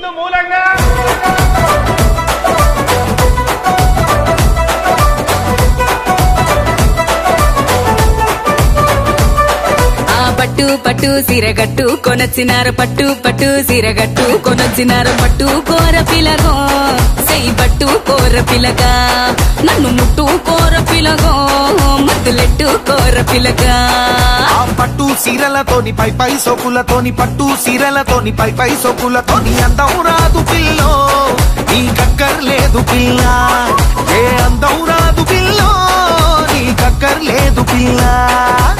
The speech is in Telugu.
ఇందు మూలంగా ఆ పట్టు పట్టు సిరగట్టు కొనొచ్చినారు పట్టు పట్టు సిరగట్టు కొనొచ్చినారు పట్టు కోర పిలగో సై పట్టు కోర పిలగా నన్ను ముట్టు కోర పిలగో మద్దులెట్టు కోర పిలగా ఆ పట్టు సీరలతోని పై పై సోకులతోని పట్టు సీరలతోని పై పై సోకులతోని అందం రాదు పిల్లో నీ కక్కర్లేదు పిల్ల ఏ అందం రాదు పిల్లో నీ కక్కర్లేదు పిల్ల